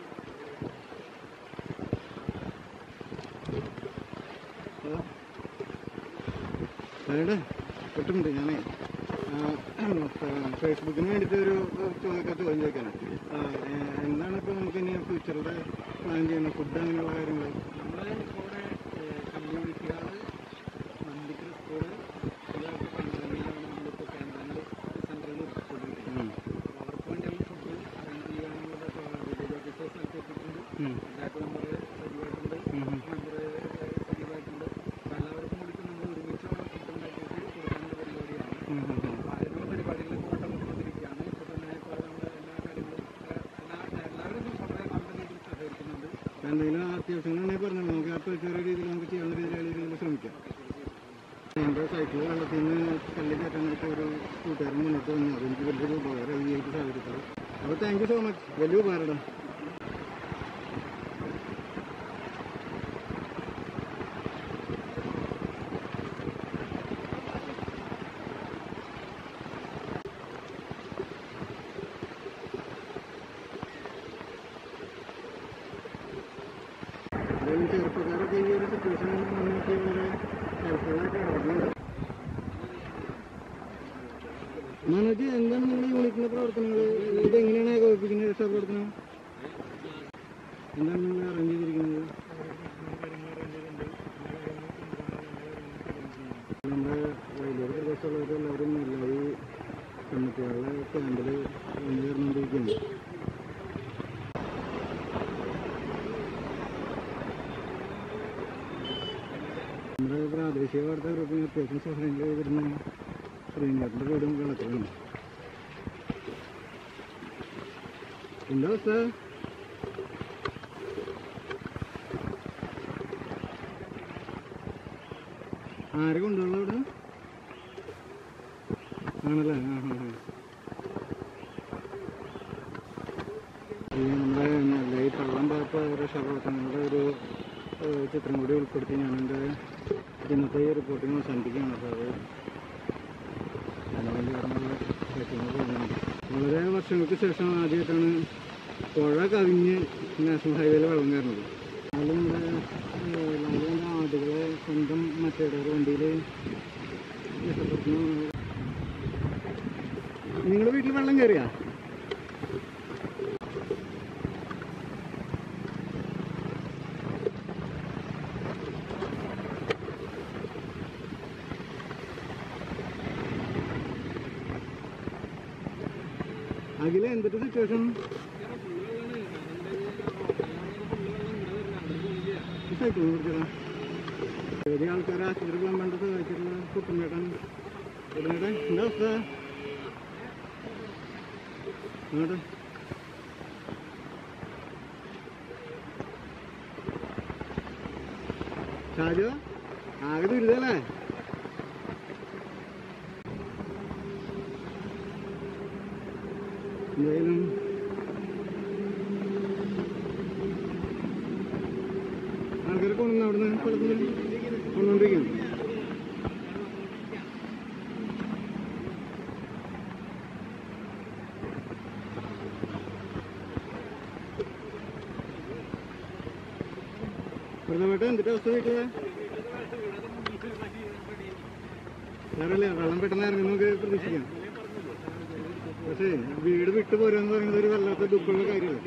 അതെടാ കിട്ടുന്നുണ്ട് ഞാനേ ഫേസ്ബുക്കിന് വേണ്ടിയിട്ട് ഒരു ചോദിക്കാൻ ചോദ്യം ചോദിക്കാനാണ് ആ, ഏ, എന്താണ് ഇപ്പോൾ നമുക്ക് ഇനി ഫ്യൂച്ചറിൽ പ്ലാൻ ചെയ്യുന്നത് ഫുഡ് അങ്ങനെയുള്ള കാര്യങ്ങൾ നമ്മള് ഇവിടെ കമ്മ്യൂണിറ്റികള് നന്ദിക്കൽ സ്കൂള് ഇതൊക്കെ പന്ത്രണ്ടിലാണ് നമ്മളിപ്പോൾ കേന്ദ്രങ്ങൾ സെൻട്രലിൽ കൊടുത്തിട്ടുണ്ട് അവർക്ക് വേണ്ടിയുള്ള ഫുഡ് അറേഞ്ച് ചെയ്യാനുള്ളതൊക്കെ വില്ലേജ് ഓഫീസേഴ്സ് എത്തിയിട്ടുണ്ട് പഞ്ചായത്ത് മെമ്പർ സജീവായിട്ടുണ്ട് മെമ്പർ സജീവായിട്ടുണ്ട് അപ്പോൾ എല്ലാവർക്കും കൂടിയിട്ട് നമ്മൾ ഒരുമിച്ചുള്ള ഫുഡ് ഉണ്ടാക്കിയിട്ട് കൊടുക്കാനുള്ള പരിപാടിയാണ് അപ്പോൾ അതിനുള്ള പരിപാടികളിൽ കൂട്ടം കൊണ്ടുവന്നിരിക്കുകയാണ് ഇപ്പോൾ തന്നെ ഇപ്പോൾ നമ്മുടെ എല്ലാ കാര്യങ്ങളും എല്ലാ എല്ലാവരും വളരെ നല്ല രീതിയിൽ സഹകരിക്കുന്നുണ്ട് എന്തെങ്കിലും അത്യാവശ്യങ്ങളുണ്ടെങ്കിൽ പറഞ്ഞാൽ നമുക്ക് അപ്പോൾ ചെറിയ രീതിയിൽ നമുക്ക് ചെയ്യാവുന്ന രീതിയിൽ രീതിയിൽ ശ്രമിക്കാം എൻ്റെ സൈക്കിൾ വെള്ളത്തിൽ നിന്ന് തള്ളി കയറ്റാൻ നേരത്തെ ഒരു കൂട്ടുകാരൻ മുന്നോട്ട് വന്നു അതെനിക്ക് വലിയൊരു ഉപകാരം ഈ ഒരു സാഹചര്യത്തിൽ അപ്പോൾ താങ്ക് യു സോ മച്ച് വലിയ ഉപകാരം എന്തായാലും ചെറുപ്പക്കാരൊക്കെ ഈ ഒരു സിറ്റുവേഷനിൽ നമുക്ക് വളരെ ഹെൽപ്ഫുള്ളായിട്ട് ഇടപെടുന്നുണ്ട് മനോജ് എന്താണ് നിങ്ങളുടെ യൂണിറ്റിന്റെ പ്രവർത്തനങ്ങൾ ഇതെങ്ങനെയാണ് ഏകോപിപ്പിക്കുന്നത് രക്ഷാപ്രവർത്തനം എന്താണ് നിങ്ങൾ അറേഞ്ച് ചെയ്തിരിക്കുന്നത് നമ്മുടെ വൈദ്യുതി പ്രദേശത്തുള്ളവരെല്ലാവരും എല്ലാ ഈ കമ്മിറ്റികളുടെ ക്യാമ്പിൽ വന്നു ചേർന്നുകൊണ്ടിരിക്കുകയാണ് നമ്മുടെ പ്രാദേശിക വാർത്താ ഗ്രൂപ്പിന് അത്യാവശ്യം സഹായങ്ങൾ ചെയ്തിരുന്ന ശ്രീനാഥിന്റെ വീടും വെള്ളത്തിലാണ് എന്താ അവസ്ഥ ആരെ കൊണ്ടുള്ള ഇവിടെ ആണല്ലേ ആ ഹാ ഹാ ഈ നമ്മുടെ നല്ല ഈ പള്ളം പാപ്പ രക്ഷാപ്രവർത്തനങ്ങളുടെ ഒരു ഏഹ്, ചിത്രം കൂടി ഉൾപ്പെടുത്തി ഞാൻ എൻ്റെ ഇന്നത്തെ ഈ റിപ്പോർട്ടിങ് അവസാനിപ്പിക്കുകയാണ് അപ്പോൾ അത് അതിനുവേണ്ടി കടന്നുള്ള പ്രയത്നങ്ങൾ പോകുന്നുണ്ട് വളരെ വർഷങ്ങൾക്ക് ശേഷം ആദ്യമായിട്ടാണ് പുഴ കവിഞ്ഞ് നാഷണൽ ഹൈവേയിൽ വെള്ളം കയറുന്നത് അതുകൊണ്ട് നമ്മുടെ ഏഹ്, നമ്മുടെ ആടുകളെ സ്വന്തം മറ്റേ വണ്ടിയിൽ നിങ്ങളുടെ വീട്ടിൽ വെള്ളം കയറിയാ അഖില എന്തൊരു സിറ്റുവേഷൻ സൈക്കിൾ കൊടുക്കല ഏത് ആൾക്കാരെ ആശുപത്രി പോകാൻ വേണ്ട സഹായിച്ചിട്ടുള്ള കുട്ടനേട്ടൻ കുട്ടനേട്ടൻ എന്താ അവസ്ഥ അങ്ങോട്ട് ഷാജു ആകെ ദുരിതല്ലേ എന്തായാലും ആൾക്കാരെ കൊണ്ടുവന്ന് അവിടുന്ന് സ്ഥലത്തുനിന്ന് കൊണ്ടുകൊണ്ടിരിക്കുന്നു പ്രഥമമായിട്ട് എന്തിട്ട് അവസ്ഥ വീട്ടിലെ വേറല്ലേ വെള്ളം പെട്ടെന്ന് ഇറങ്ങി നമുക്ക് പ്രതീക്ഷിക്കാം പക്ഷേ വീട് വിട്ടു പോരാന്ന് പറയുന്നത് ഒരു വല്ലാത്ത ദുഃഖമുള്ള കാര്യമല്ല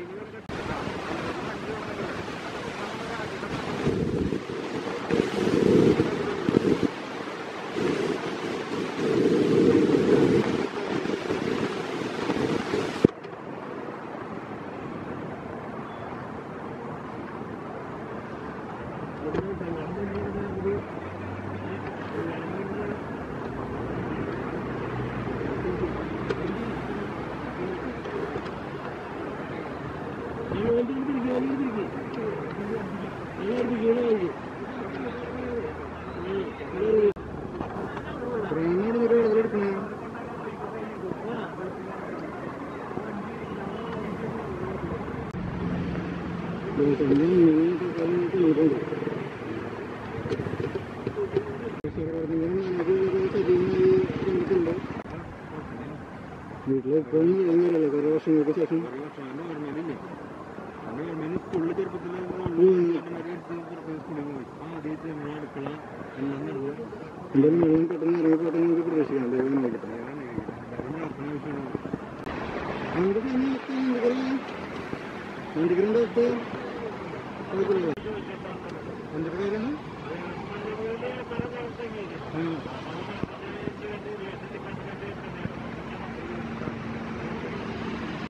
ട്രെയിനോട് ഒരു വെള്ളത്തിലെടുക്കണേ വീട്ടിൽ ഇപ്പോഴും എങ്ങനെയല്ലേ കുറേ വർഷങ്ങൾക്ക് ശേഷം സ്കൂളിൽ ചെറുപ്പത്തിൽ എന്തായാലും വെള്ളം പെട്ടെന്ന് ഇറങ്ങിപ്പോട്ടെ എന്ന് നമുക്ക് പ്രതീക്ഷിക്കാം ദൈവം നോക്കട്ടെ അങ്ങോട്ട് തന്നെ വണ്ടിഗ്രൗണ്ട് അവസ്ഥ കുഴപ്പമില്ല